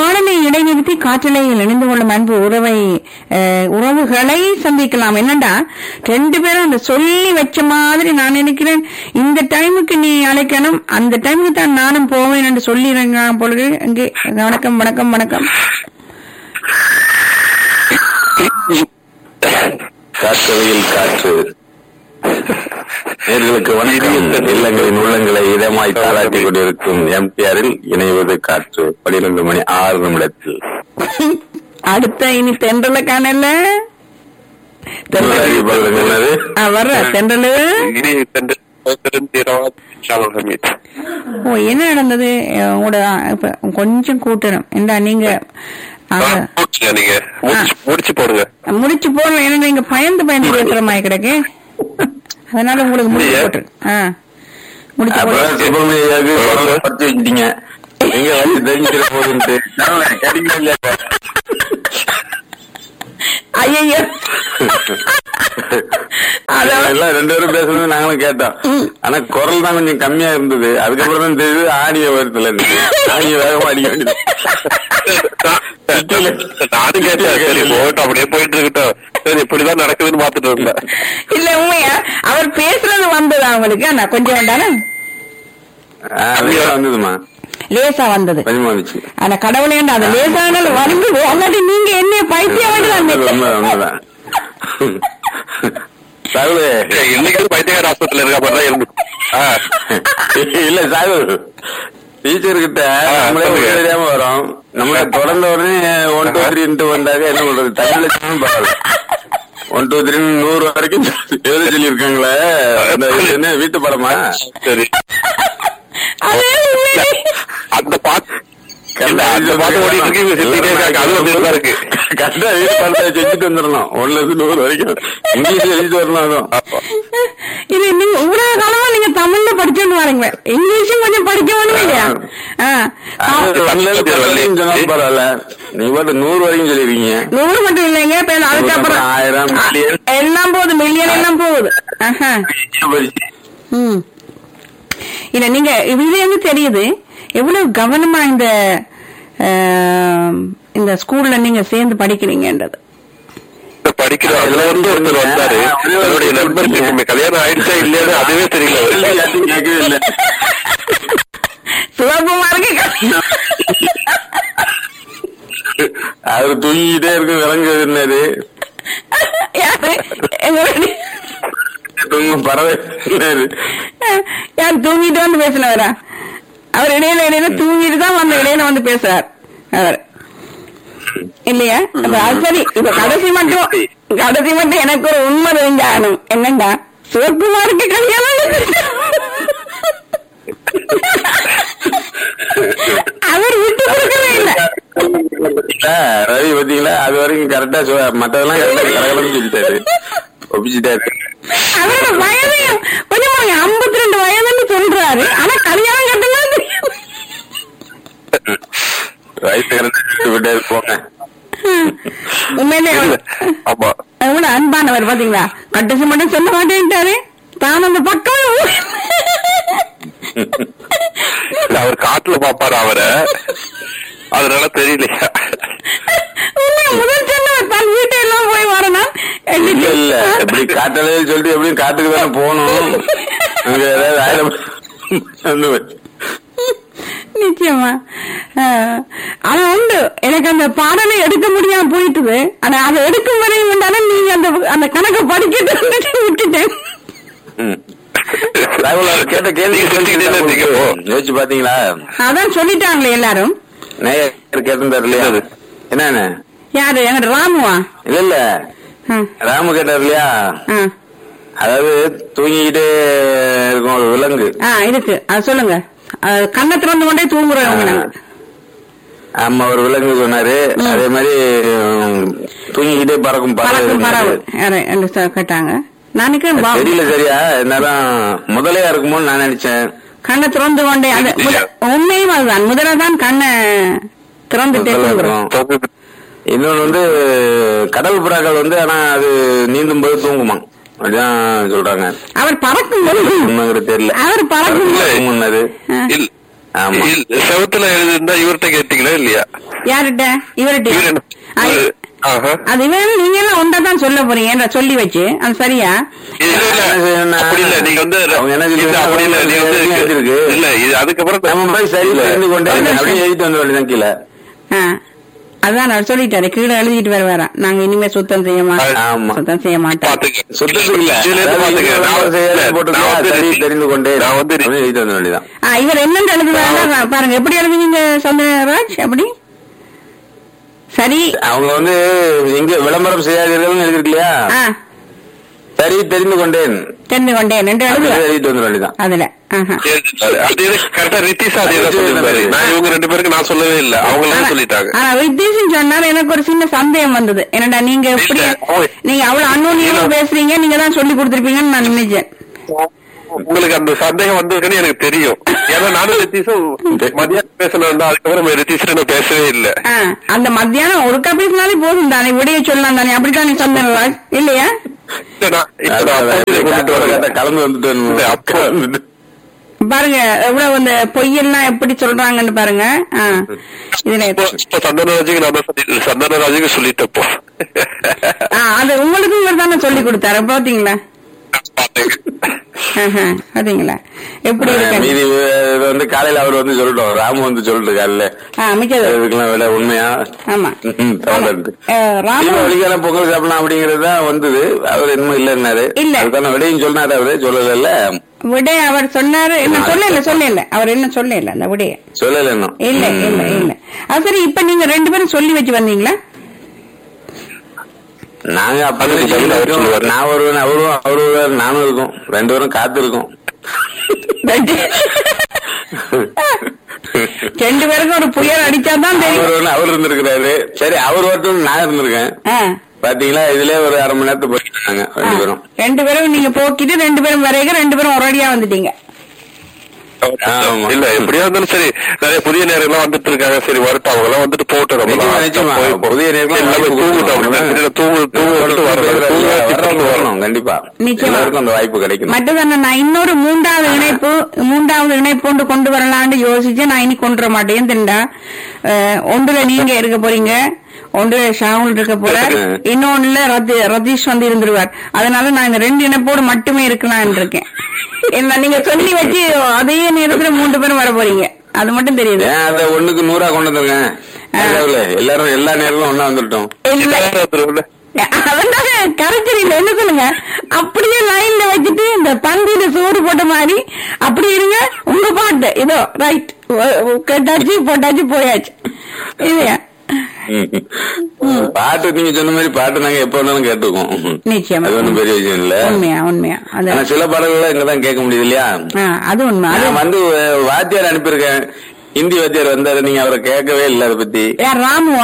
பாடலை இடைநிறுத்தி காற்றலையில் இணைந்து கொள்ளும் அன்பு உறவை அஹ், உறவுகளை சந்திக்கலாம் என்னண்டா ரெண்டு பேரும் அந்த சொல்லி வச்ச மாதிரி நான் நினைக்கிறேன் இந்த டைமுக்கு நீ அழைக்கணும் அந்த டைமுக்கு தான் நானும் போவேன் என்று சொல்லிடுங்க பொழுது இங்கே வணக்கம் வணக்கம் வணக்கம் காற்றவையில் காற்று நேர்களுக்கு வணக்கம் இல்லங்களின் உள்ளங்களை இதமாய் தாளாட்டி கொண்டிருக்கும் எம்டிஆரில் இணைவது காற்று பனிரெண்டு மணி ஆறு நிமிடத்தில் அடுத்த இனி தென்றல காணல தென்றல் அறிவிப்பாளர் சொன்னது ஆ, வர்ற தென்றலு இனி சென்று பெருந்தீரவாத ஷாவுல் ஹமீத் ஓ என்ன நடந்தது அஹ், உங்களோட அஹ், இப்ப கொஞ்சம் கூட்டணும் ஏண்டா நீங்க ஆக, முடிச்சுங்க நீங்க முடிச்சு முடிச்சு போடுங்க முடிச்சு போடணும் ஏன்னா நீங்க பயந்து பயந்து பேசுற மாதிரி கிடக்கு அதனால உங்களுக்கு முடிச்சு இல்லையே. போட்டு ஆ முடிச்சு போட்டு அப்புறம் சுப்பிரமணியாவுக்கு குரலை பறிச்சு வச்சிட்டீங்க எங்க வந்து தெரிஞ்சிட போகுதுன்ட்டு கிடைக்கல இல்லையா ஐயோ அதான் எல்லாம் ரெண்டு பேரும் பேசுறது நாங்களும் கேட்டோம் ஆனா குரல் தான் கொஞ்சம் கம்மியா இருந்தது அதுக்கப்புறம் தான் தெரியுது ஆடியோ வருதுல இருந்து ஆடியோ வேகமா அடிக்க வேண்டியது நானும் கேட்டேன் சரி போகட்டும் அப்படியே போயிட்டு இருக்கட்டும் சரி இப்படிதான் நடக்குதுன்னு பாத்துட்டு இருந்தேன் இல்ல உண்மையா அவர் பேசுறது வந்ததா உங்களுக்கு ஆனா கொஞ்சம் வேண்டானா ஆ, அதுதான் வந்ததுமா லேசா வந்தது கொஞ்சமா வந்துச்சு ஆனா கடவுளே அது லேசானாலும் வந்தது அல்லாட்டி நீங்க என்ன பைத்தியம் உண்மை- வேண்டாம் உண்மைதான் சாகுலே இன்னைக்கு பைத்தியகார ஆஸ்பத்திரியில இருக்க மாதிரி தான் இருந்து ஆ, இல்ல சாகு டீச்சர் கிட்ட நம்மளே சொல்லுங்க. ஒண்ணும் தெரியாம வரோம் நம்மள தொடர்ந்த உடனே ஒன் டூ த்ரீன்ட்டு வந்தாக்க என்ன பண்றது தமிழ்ல சொன்னாலும் பரவாயில்ல ஒன் டூ த்ரீ நூறு வரைக்கும் எழுத சொல்லியிருக்காங்களே அந்த இது என்ன வீட்டு படமா சரி அது உண்மையிலே. அந்த பாட்டு இல்ல, அந்த பாட்டு ஓடிட்டு இருக்கு இவங்க சிரிச்சுட்டே இருக்காங்க அது ஒரு தான் இருக்கு கரெக்டா வீட்டு படத்தை செஞ்சுட்டு வந்துடணும் ஒன்னுல இருந்து நூறு வரைக்கும் இங்கிலீஷ் எழுதிட்டு வரணும் அதுவும் இது நீங்க இவ்வளவு காலமா நீங்க தமிழ்ல படிச்சுட்டு வரீங்க இங்கிலீஷும் கொஞ்சம் படிக்க வேணும் இல்லையா ஆ. அது ஒண்ணுல இருந்து பத்து வரைக்கும் சொன்னாலும் பரவாயில்ல நீ பாட்டு நூறு வரைக்கும் சொல்லிருக்கீங்க நூறு மட்டும் இல்லைங்க இப்ப அதுக்கப்புறம் ஆயிரம், million. எல்லாம் போகுது மில்லியன் எல்லாம் போகுது ஆஹா. ம். இல்ல நீங்க இது வந்து தெரியுது எவ்வளவு கவனமா இந்த ஆம், இந்த ஸ்கூல்ல நீங்க சேர்ந்து படிக்கிறீங்கன்றது படிக்கிற அதுல வந்து ஒருத்தர் வந்தாரு அவருடைய நண்பருக்கு இப்ப கல்யாணம் ஆயிடுச்சா இல்லையான்னு அதுவே தெரியல யார்ட்டையும் கேட்கவே இல்லை சிவகுமா இருக்கு அவர் தூங்கிட்டே இருக்கு விலங்கு என்னது யாரு எங்களுடைய- தூங்கும் பறவை என்னது யார் தூங்கிட்டு வந்து பேசினவரா அவர் இடையில இடையில தூங்கிட்டு தான் வந்து இடையில வந்து பேசுறார் அவர் இல்லையா அப்ப அது சரி இப்ப கடைசி மட்டும் கடைசி மட்டும் எனக்கு ஒரு உண்மை தெரிஞ்சாகணும் என்னண்டா சிவகுமாருக்கு கல்யாணம் அவர் விட்டு கொடுக்கவே இல்லை பாத்தீங்களா? ரவி பாத்தீங்களா அது வரைக்கும் கரெக்டா மத்ததெல்லாம் கரெக்டா கலகலன்னு சொல்லிட்டாரு ஒப்பிச்சுட்டாரு அவரோட வயதையும் கொஞ்சம் ஐம்பத்தி ரெண்டு வயதுன்னு சொல்றாரு ஆனா கல்யாணம் கட்டலாம் தெரியாது வயசு கரெக்டா விட்டாரு போங்க உண்மையிலே ஆமா எவ்வளவு அன்பானவர் பாத்தீங்களா கட்டசி மட்டும் சொல்ல மாட்டேன்ட்டாரு தான் அந்த பக்கம் இல்ல, அவர் காட்டுல பாப்பாரு அவரை அதனால தெரியலையா உண்மையா முதல் சொன்னவர் தன் வீட்டை எல்லாம் போய் வரணும் இல்ல இல்ல எப்படி காட்டலே சொல்லிட்டு எப்படியும் காட்டுக்கு தானே போகணும் அங்க ஏதாவது ஆயிரம் அந்த மாதிரி. நிச்சயமா ஆஹ், ஆனா உண்டு எனக்கு அந்த பாடலை எடுக்க முடியாம போயிட்டுது ஆனா அதை எடுக்கும் வரையும் உண்டான நீங்க அந்த அந்த கணக்கை படிக்கிட்டு விட்டுட்டேன் ம். ராகுல் அவர் கேட்ட கேள்வி நீங்க செஞ்சுக்கிட்டே இருந்தீங்க, ஓ. யோசிச்சு பாத்தீங்களா அதான் சொல்லிட்டாங்களே எல்லாரும் நேயர் கேட்டிருந்தாரு இல்லையா என்னன்னு யாரு எங்க ராமுவா இல்ல இல்ல ஆ, ராமு கேட்டார் இல்லையா ஆ. அதாவது தூங்கிக்கிட்டே இருக்கும் ஒரு விலங்கு ஆ இருக்கு அது சொல்லுங்க அது கண்ணை திறந்து கொண்டே தூங்குறவங்க நாங்க. ஆமா ஒரு விலங்கு சொன்னாரு அதே மாதிரி உம், தூங்கிக்கிட்டே பறக்கும் பறக்கும் பறவை பறவை யாரு என்று சொ- கேட்டாங்க நான் நினைக்கிறேன் வா- தெரியல சரியா இருந்தாலும் முதலையா இருக்குமோன்னு நான் நினைச்சேன் கண்ணை திறந்து கொண்டே அது முத- உண்மையும் அதுதான் முதல்ல தான் கண்ணை திறந்துட்டே முதல்ல தூங்குறோம் இருக்கும். இன்னொன்னு வந்து கடல் புறாக்கள் வந்து ஆனா அது நீந்தும் போது தூங்குமா அப்படிதான் சொல்றாங்க அவர் பறக்கும் போது உண்மைங்கிறது தெரியல அவர் பறக்கும் போது தூங்குனது ஆ. இல்ல ஆமா இல்ல, செவுத்துல எழுதிருந்தா இவர்கிட்ட கேட்டீங்களா இல்லையா யார்கிட்ட இவர்கிட்ட இவர் என்ன- ஆ, இவரு- ஆஹா. அது இவன் நீங்க எல்லாம் ஒன்றா தான் சொல்ல போறீங்க என்ற சொல்லி வச்சு அது சரியா இல்ல, இல்ல, என்ன செய்யணும்னா, அப்படி இல்ல நீங்க வந்து அவங்க என்ன இல்ல, சொல்றாங்க, அப்படி இல்ல நீங்க வந்து அவங்க எழுதிருக்கு. இல்ல இது அதுக்கப்புறம் நம்ம போய் சரி இல்ல. தெரிந்து கொண்டே அப்படியே எழுதிட்டு வந்து வேண்டியதான் கீழே ஆ, அதான் நான் சொல்லிட்டாரு கீழே எழுதிட்டு வர வேற நாங்க இனிமே சுத்தம் செய்ய மாட்டோம் ஆமா. சுத்தம் செய்ய மாட்டோம் பாத்துக்க சுத்தத்துக்கு இல்ல இதுல இருந்து பாத்துக்க நான் அதாவது வந்து- செய்யறது போட்டிருக்கா, நான் வந்து சரி தெரிந்து கொண்டே நான் வந்து அப்படியே எழுதிட்டு வந்து வேண்டியதான் ஆ, இவர் என்னன்னு எழுதுவாங்க பாருங்க எப்படி எழுதுவீங்க சந்திரராஜ் எப்படி சரி அவங்க வந்து எங்க விளம்பரம் செய்யாதீர்கள் எழுதிருக்கு இல்லையா ஆ சரி தெரிந்து கொண்டேன் தெரிந்து கொண்டேன் என்று அப்படியே எழுதுவார் எழுதிட்டு வந்து வேண்டியதான் அதுல ஆஹா. அது கரெக்டா ரித்திஷா அதே தான் சொல்லிருந்தாரு நான் இவங்க ரெண்டு பேருக்கு நான் சொல்லவே இல்ல அவங்களே ஆனா- சொல்லிட்டாங்க ஆனா வித்தீஷன் சொன்னார் எனக்கு ஒரு சின்ன சந்தேகம் வந்தது என்னடா நீங்க எப்படி இல்ல, அவ- நீங்க அவ்வளவு அன்னோனியமா பேசுறீங்க நீங்க தான் சொல்லி கொடுத்திருப்பீங்கன்னு நான் நினைச்சேன் உங்களுக்கு அந்த சந்தேகம் வந்திருக்குன்னு எனக்கு தெரியும் ஏன்னா நானும் ரித்திஷும் மதியானம் பேசணும் அதுக்கப்புறம் ரித்திஷ் நான் பேசவே இல்ல ஆ, அந்த மத்தியானம் ஒரு பேசினாலே போதும் தானே விடைய சொல்லலாம் தானே அப்படித்தானே சந்திரராஜ் இல்லையா இல்ல, நான் இப்ப நான் அப்பா இதை கொண்டுட்டு வரேன். கலந்து வந்துட்டு இல்ல, அப்பா வந்துட்டு பாருங்க எவ்வளவு இந்த பொய்யெல்லாம் எப்படி சொல்றாங்கன்னு பாருங்க ஆ, இதுல இப்போ இப்போ சந்தனராஜுக்கு நான் தான் சொல்லி சந்தனராஜுக்கு சொல்லிட்டப்போ ஆ, அது உங்களுக்கும் இவர் தானே சொல்லி கொடுத்தாரு பாத்தீங்களா ஆஹா, பாத்தீங்களா எப்படி இருக்கு மீதி இது வந்து காலையில அவர் வந்து சொல்லட்டும் ராமு வந்து சொல்லிட்டு காலையில ஆ, மிக்கது இதுக்கெல்லாம் விட உண்மையா ஆமா ம், தவறு ஆ, ராமு தீபாவளிக்கான பொங்கல் சாப்பிடலாம் அப்படிங்கறது தான் வந்தது அவர் இன்னும் இல்லைன்னாரு இல்ல. அதுக்கான விடையும் சொன்னாரு அவரு சொல்லல விடை அவர் சொன்னாரு என்ன சொல்லல சொல்லல அவர் என்ன சொல்லல அந்த விடைய சொல்லல இன்னும் இல்ல இல்ல இல்ல அது சரி இப்ப நீங்க ரெண்டு பேரும் சொல்லி வச்சு வந்தீங்களா நாங்க அப்ப அதுக்கு பதில் அவர் சொல்லுவாரு. நான் வருவேன் அவரும் அவரு வருவாரு நானும் இருக்கும் ரெண்டு பேரும் காத்து இருக்கோம் ரெண்டு ரெண்டு பேருக்கும் ஒரு புயல் அடிச்சாதான் அவர் தெரியும் வந்து அவர் இருந்திருக்கிறாரு சரி அவர் வரட்டும் நான் இருந்திருக்கேன் ஆ, பாத்தீங்களா இதுலயே ஒரு அரை மணி நேரத்துக்கு போயிட்டாங்க ஆ. ரெண்டு பேரும் ரெண்டு பேரும் நீங்க போக்கிட்டு ரெண்டு பேரும் வரைக்கும் ரெண்டு பேரும் ஒரடியா வந்துட்டீங்க ஆமா. இல்ல எப்படியா இருந்தாலும் சரி நிறைய புதிய நேரம்லாம் வந்துட்டு இருக்காங்க சரி வரட்டும் அவங்க எல்லாம் வந்துட்டு போட்டோம் நம்ம நிச்சயமா, நிச்சயமா. புதிய நேரம்லாம் எல்லாமே வாய்ப்பு தூங்கிட்டோம் கொடுக்கணும். இல்ல, தூங்கு தூங்கு விட்டு வரணும் தூங்க வச்சுட்டு வர்றவங்க வரணும் வரணும் கண்டிப்பா நிச்சயமா. எல்லாருக்கும் அந்த வாய்ப்பு கிடைக்கணும் மற்றதான நான் இன்னொரு மூன்றாவது இணைப்பு மூன்றாவது இணைப்பு ஒன்று கொண்டு வரலான்னு யோசிச்சு நான் இனி கொண்டு வர மாட்டேன் திண்டா ஒன்றுல நீங்க இருக்க போறீங்க ஒன்றுல ஷாவுல் இருக்க போற இன்னொன்னுல ரதி- ரதீஷ் வந்து இருந்துருவார் அதனால நான் இந்த ரெண்டு இணைப்போடு மட்டுமே இருக்கலாம்னு இருக்கேன் என்ன நீங்க சொல்லி வச்சு அதே நேரத்துல மூன்று பேரும் வர போறீங்க அது மட்டும் தெரியுது ஏன் அத ஒண்ணுக்கு நூறா கொண்டு வந்துருக்கேன் எல்லாரும் எல்லா நேரமும் ஒண்ணா வந்துட்டோம் இல்ல அதனால கரைச்சல் என்ன சொல்லுங்க அப்படியே லைன்ல வச்சுட்டு இந்த பந்தியில சோறு போட்ட மாதிரி அப்படி இருங்க உங்க பாட்டு இதோ ரைட் கேட்டாச்சு போட்டாச்சு போயாச்சு இல்லையா பாட்டு நீங்க சொன்ன மாதிரி பாட்டு நாங்க எப்ப வேணாலும் கேட்டுக்கோம் நிச்சயமா அது ஒண்ணும் பெரிய விஷயம் இல்ல உண்மையா உண்மையா அது ஆனா சில பாடல்கள் இங்கதான் கேட்க முடியுது இல்லையா ஆ, அது உண்மை அது நான் வந்து அஹ், வாத்தியார் அனுப்பியிருக்கேன் ஹிந்தி வாத்தியார் வந்தாரு நீங்க அவரை கேட்கவே இல்லை அதை பத்தி யார் ராமுவா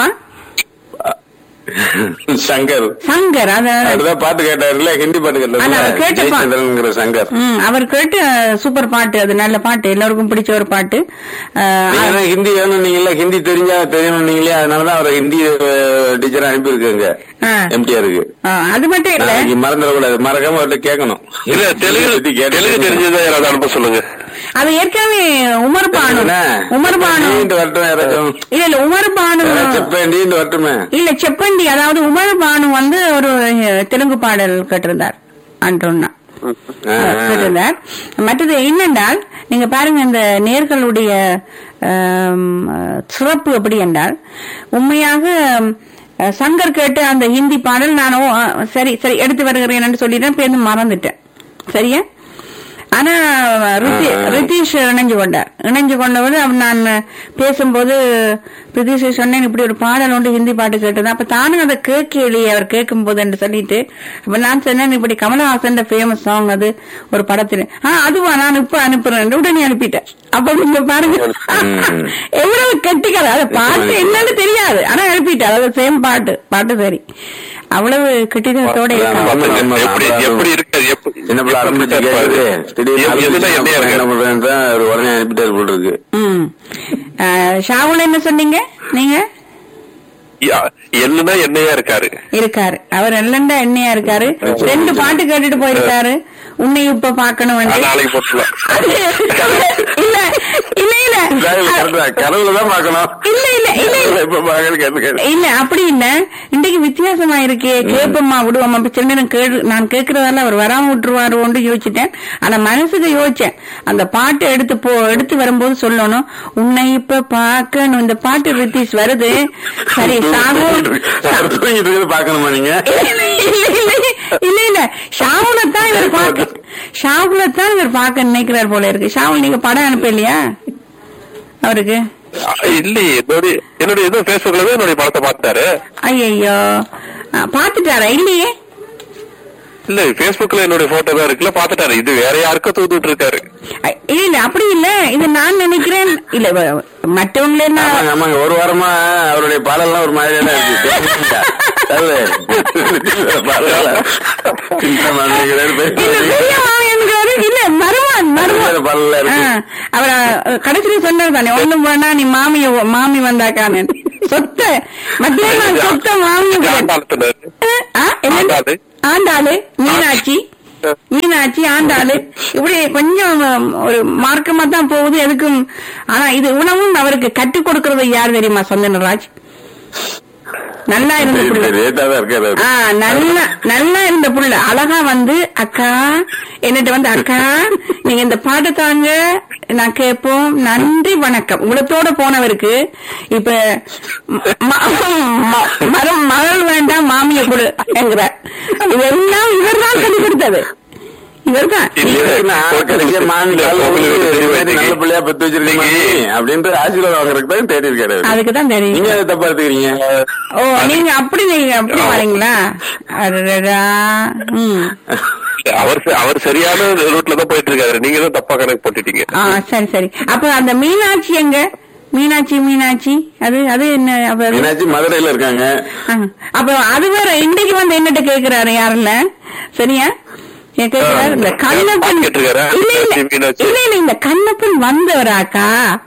சங்கர் சங்கர் அது அதுதான் பாட்டு கேட்டாருல்ல ஹிந்தி பாட்டு ஆனா, அவர் கேட்ட பா- கேட்டாருங்கிற சங்கர் ம், அவர் கேட்டு சூப்பர் பாட்டு அது நல்ல பாட்டு எல்லாருக்கும் பிடிச்ச ஒரு பாட்டு ஆ, நீங்க தான் ஹிந்தி வேணும் நீங்களா ஹிந்தி தெரிஞ்சா தெரியணும் நீங்களே அதனாலதான் அவரை ஹிந்தி டீச்சர் அனுப்பியிருக்கேங்க ஆ. எம்டிஆருக்கு ஆ, அது மட்டும் இல்ல நாளைக்கு மறந்துடக்கூடாது மறக்காம அவர்கிட்ட கேட்கணும் இல்ல தெலுங்கு பத்தி கேட்டு- தெலுங்கு தெரிஞ்சதா யாராவது அனுப்ப சொல்லுங்க அது ஏற்கனவே உமர் பானு என்ன? உமர் பானு செப்பேண்டின்ட்டு வரட்டும் யாராச்சும் இல்ல இல்ல உமர் பானு யாராச்சும் செப்பேண்டின்ட்டு வரட்டுமே இல்ல செப்பண்டி அதாவது உமர் பானு வந்து ஒரு அஹ், தெலுங்கு பாடல் கேட்டிருந்தார் அன்றொன்னா ஆ, ஆ. கேட்டிருந்தார் மற்றது என்னென்றால் நீங்க பாருங்க இந்த நேர்களுடைய ஆம், அஹ், சிறப்பு எப்படி என்றால் உண்மையாக அஹ், சங்கர் கேட்டு அந்த ஹிந்தி பாடல் நான் ஓ, அஹ், சரி சரி எடுத்து வருகிறேன் என்று சொல்லிட்டேன் பேருந்து மறந்துட்டேன் சரியா ஆனா ரித்தி- ரித்தீஷ் இணைஞ்சு கொண்டார் இணைஞ்சு கொண்டவர் அவன் நான் பேசும்போது ரித்தீஷ் சொன்னேன் இப்படி ஒரு பாடல் உண்டு ஹிந்தி பாட்டு கேட்டது அப்ப தானும் அதை கேட்கலையே அவர் கேட்கும் போது என்று சொல்லிட்டு அப்ப நான் சொன்னேன் இப்படி கமலஹாசன் ஃபேமஸ் சாங் அது ஒரு படத்துல ஆ அதுவா நான் இப்ப அனுப்புறேன் உடனே அனுப்பிட்டேன் அப்ப நீங்க பாருங்க எவ்வளவு கெட்டிக்கார அது பாட்டு என்னன்னு தெரியாது ஆனா அனுப்பிட்டார் அது சேம் பாட்டு பாட்டு சரி அவ்வளவு கெட்டிதத்தோட இருக்காங்க ஆமா. எப்படி எப்படி இருக்கு எப்படி சின்ன பிள்ளை ஆரம்பிச்சு கேக்குது திடீர்னு எதுனா ஆரம்பிச்சு என்னையா என்ன இருக்கு பண்றேன்னு தான் அவர் உடனே அனுப்பிட்டாரு போல இருக்கு ம் அஹ், ஷாவுல் என்ன சொன்னீங்க நீங்க யா- என்னன்னா என்னையா இருக்காரு இருக்காரு அவர் எல்லண்டா எண்ணெயா இருக்காரு ரெண்டு பாட்டு கேட்டுட்டு போயிருக்காரு உன்னை இப்ப பாக்கணும் அது வந்து நாளைக்கு போட்டுலாம் அது இல்ல இல்ல இல்ல கரெக்டா கனவுலதான் பாக்கணும் இல்ல இல்ல இல்ல இல்ல இப்ப பாக்கணும் கேட்டு கேட்டு இல்ல அப்படி இல்ல இன்றைக்கு வித்தியாசமா இருக்கே கேப்பம்மா விடுவோம் அப்ப சில நேரம் கேடு நான் கேக்குறதால அவர் வராம விட்டுருவாரு யோசிச்சிட்டேன் ஆனா மனசுக்கு யோசிச்சேன் அந்த பாட்டை எடுத்து போ எடுத்து வரும்போது சொல்லணும் உன்னை இப்ப பாக்கணும் இந்த பாட்டு ரித்தீஷ் வருது சரி சாகு அவர் தூங்கிட்டு இருக்கிறது பாக்கணுமா நீங்க இல்ல இல்ல இல்ல இல்ல ஷாவுல தான் இவர் பாக்க ஷாவுல தான் இவர் பாக்க நினைக்கிறார் போல இருக்கு ஷாவுல் நீங்க படம் அனுப்ப இல்லையா அவருக்கு இல்லையே என்னுடைய என்னுடைய ஏதோ பேஸ்புக்ல தான் என்னுடைய படத்தை பார்த்தாரு ஐயோ பாத்துட்டாரா இல்லையே இல்ல பேஸ்புக்ல என்னுடைய போட்டோ தான் இருக்குல்ல பாத்துட்டாரு இது வேற யாருக்கோ தூத்துட்டு இருக்காரு ஐ, இல்ல இல்ல அப்படி இல்ல இது நான் நினைக்கிறேன் இல்ல வ- மற்றவங்கள என்ன ஆமாங்க ஆமாங்க ஒரு வாரமா அவருடைய பாடல்லாம் ஒரு மாதிரியா தான் இருக்கு கேக்குறீங்களா? அது, பாடலாம். இந்த மாதிரிங்கிறாரு, இல்ல பேசுறாரு. பெரிய மாமியாருங்கிறாரு. இல்ல மருமான் மருமான் வேற பாடலாம் இருக்கு. அவர் கடைசியில சொன்னார் தானே ஒண்ணும் வேணா நீ மாமிய மாமி வந்தாக்கான்னு சொத்த மத்தியானம் சொத்த மாமிய ஆண்டாளத்தினர் ஆ, என்ன? ஆண்டாளு. ஆண்டாளு மீனாட்சி மீனாட்சி ஆண்டாளு இப்படி கொஞ்சம் உம், ஒரு மார்க்கமா தான் போகுது எதுக்கும் ஆனா இது உணவும் அவருக்கு கற்றுக் கொடுக்கறது யார் தெரியுமா சொந்தனராஜ் நல்லா இருந்த சரி, புள்ள சரி, ரேட்டா தான் இருக்காரு அவரு. ஆ நல்லா நல்லா இருந்த புள்ள அழகா வந்து அக்கா என்னட்ட வந்து அக்கா நீங்க இந்த பாட்டு தாங்க நான் கேட்போம் நன்றி வணக்கம் உங்களத்தோட போனவருக்கு இப்ப ம- ம- மரம் மகள் வேண்டாம் மாமிய கொடு என்கிறார் இதெல்லாம் இவர்தான் சொல்லி கொடுத்தது இவர்தான் இதுக்குன்னா கடைசியா மாமி கால்ல விழுந்து, இது மாதிரி நல்ல பிள்ளையா பெத்து வச்சிருக்கீங்க மாமி, அப்படின்ற ஆசீர்வாதம் வாங்குறதுக்கு தான் தேடி இருக்காரு அவரு. அதுக்கு தான் நீங்க தெரியும் அதை தப்பா எடுத்துக்கிறீங்க ஓ நீங்க அப்படி நீங்க அப்படி வரீங்களா அடடா ம் அவர் ச- அவர் சரியான ரூட்ல தான் போயிட்டு இருக்காரு நீங்க தான் தப்பா கணக்கு போட்டுட்டீங்க ஆ சரி சரி அப்ப அந்த மீனாட்சி எங்க மீனாட்சி மீனாட்சி அது அது என்ன அப்ப அது- மீனாட்சி மதுரையில இருக்காங்க ஆ, அப்ப அது வேற இன்னைக்கு வந்து என்னட்ட கேக்குறாரு யாருல்ல சரியா ஏன் கேக்குறாரு இந்த கண்ணப்பன் பாட்டு கேட்டிருக்காரா? இல்ல இல்ல மீனாட்சி. இல்ல இல்ல இந்த கண்ணப்பன் வந்தவராக்கா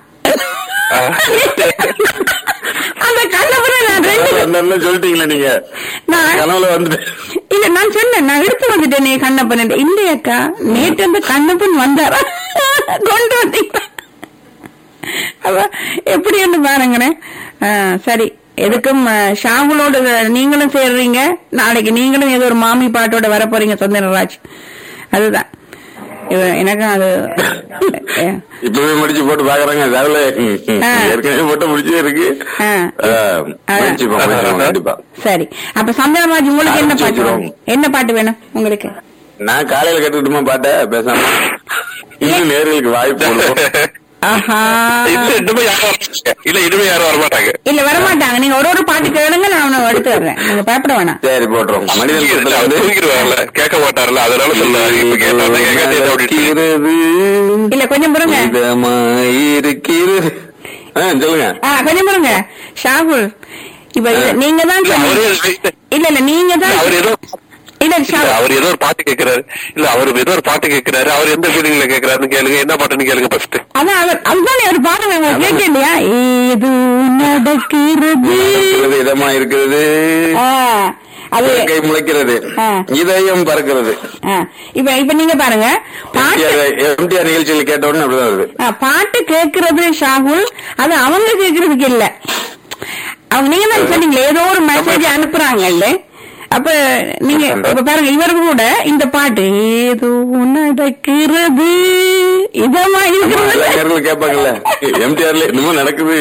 அந்த கண்ணப்பனை நான் ரெண்டு வந்தாருன்னு சொல்லிட்டீங்களா நீங்க நான் கனவுல வந்துட்டு இல்ல நான் சொன்னேன் நான் எடுத்து வந்துட்டேன் நீ கண்ணப்பன் இல்லையாக்கா நேற்று அந்த கண்ணப்பன் வந்தாரா கொண்டு வந்தீங்களா அவ எப்படின்னு பாருங்களேன் ஆ, சரி எதுக்கும் ஆ, ஷாகுலோட நீங்களும் சேர்றீங்க நாளைக்கு நீங்களும் ஏதோ ஒரு மாமி பாட்டோட வர போறீங்க சொந்தராஜ் அதுதான் இவ- எனக்கும் அது ஏ, இப்பவே முடிச்சு போட்டு பாக்குறாங்க அதுல ஆ. ஏற்கனவே போட்டு முடிச்சே இருக்கு ஆ. ஆ, முயற்சிப்போம், முயற்சிப்போம், கண்டிப்பா சரி அப்ப சந்திரராஜ் உங்களுக்கு என்ன பாட்டு ஆரம்பிச்சு வேணும் என்ன பாட்டு வேணும் உங்களுக்கு நான் காலையில கேட்டுக்கிட்டுமா பாட்ட பேசாம இன்னும் நேர்களுக்கு வாய்ப்பு கொடுப்போம். ஆஹா இல்ல இனிமே யாரும் வரமாட்டாங்க இல்ல இனிமே யாரும் வரமாட்டாங்க இல்ல வரமாட்டாங்க நீங்க ஒரு ஒரு பாட்டு கேளுங்க நான் அவனை எடுத்து வர்றேன் நீங்க பயப்பட வேணாம் சரி போட்டுரும் மனிதன் இல்ல, கூட்டத்துல அவர் வந்து தூங்கிடுவார்ல கேட்க மாட்டார்ல அதனால சொன்னாரு இப்ப கேட்டாருன்னா கேட்காதே அப்படின்னு இருக்கிறது இல்ல கொஞ்சம் பொறுங்க இதமாயிருக்கிறது ஆ, சொல்லுங்க ஆ கொஞ்சம் பொறுங்க ஷாகுல் இப்ப இது நீங்க தான் இல்ல, அவரே சொன்னீங்க. இல்ல இல்ல நீங்க தான் அவர் ஏதோ இல்ல இல்ல, ஷாகுல் அவர் ஏதோ ஒரு பாட்டு கேக்குறாரு இல்ல அவர் ஏதோ ஒரு பாட்டு கேக்குறாரு அவர் எந்த ஃபீலிங்ல கேக்குறாருன்னு கேளுங்க என்ன பாட்டுன்னு கேளுங்க ஃபர்ஸ்ட் அதான் அவர் அதுதானே அவர் பாருங்க உங்களுக்கு கேட்க இல்லையா ஏது நடக்கிறது இருக்கிறது இதமா இருக்கிறது ஆ, அது கை முளைக்கிறது ஆ. இதயம் பறக்கிறது ஆ, இப்ப இப்ப நீங்க பாருங்க பாட்டு எம்டிஆர் நிகழ்ச்சியில் கேட்ட உடனே அப்படிதான் வருது ஆ, பாட்டு கேக்குறது ஷாகுல் அது அவங்க கேக்குறதுக்கு இல்ல அவங்க நீங்க தான் சொன்னீங்களே ஏதோ ஒரு மெசேஜ் அனுப்புறாங்கல்ல அப்ப நீங்க இப்ப பாருங்க இவருக்கு கூட இந்த பாட்டு ஏதோ நடக்கிறது இதமா இருக்கிறது இளைஞர்கள் கேட்பாங்கல்ல எம்டிஆர்ல என்னமோ நடக்குது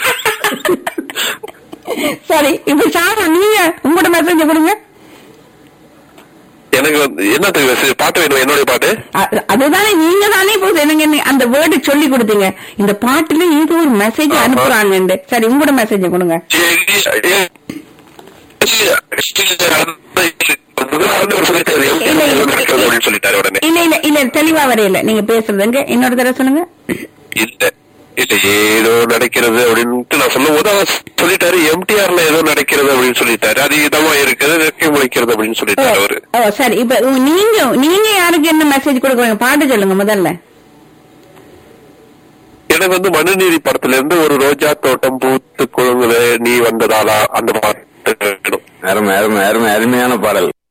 சரி இப்ப ஷாகுல் நீங்க உங்களோட மெசேஜ் கொடுங்க எனக்கு வந்து என்னத்துக்கு message? பாட்டு வேணும் என்னுடைய பாட்டு அ- அதுதானே நீங்க தானே இப்போ எனக்கு நீ அந்த வேர்டு சொல்லி கொடுத்தீங்க இந்த பாட்டுல ஏதோ ஒரு மெசேஜ் அனுப்புறாங்க சரி உங்களோட மெசேஜ் கொடுங்க அப்படின்னு சொல்லிட்டாரு உடனே இல்ல இல்ல இல்ல தெளிவா வரையில நீங்க பேசுறதுங்க இன்னொரு தடவை சொல்லுங்க இல்ல இல்ல ஏதோ நடக்கிறது அப்படின்ட்டு நான் சொல்லும் போது அவர் சொல்லிட்டாரு எம்டிஆர்ல ஏதோ நடக்கிறது அப்படின்னு சொல்லிட்டாரு அது இதமா இருக்குது ரெக்கை முளைக்கிறது அப்படின்னு ஓ, சொல்லிட்டாரு அவரு ஓ சரி இப்ப உ- நீங்க நீங்க யாருக்கு என்ன மெசேஜ் கொடுக்குறீங்க பாட்டு சொல்லுங்க முதல்ல எனக்கு வந்து மனுநீதி படத்துல இருந்து ஒரு ரோஜா தோட்டம் பூத்து குழுங்குது நீ வந்ததாலா அந்த பாட்டு வேணும் அருமை அருமை அருமை அருமையான பாடல்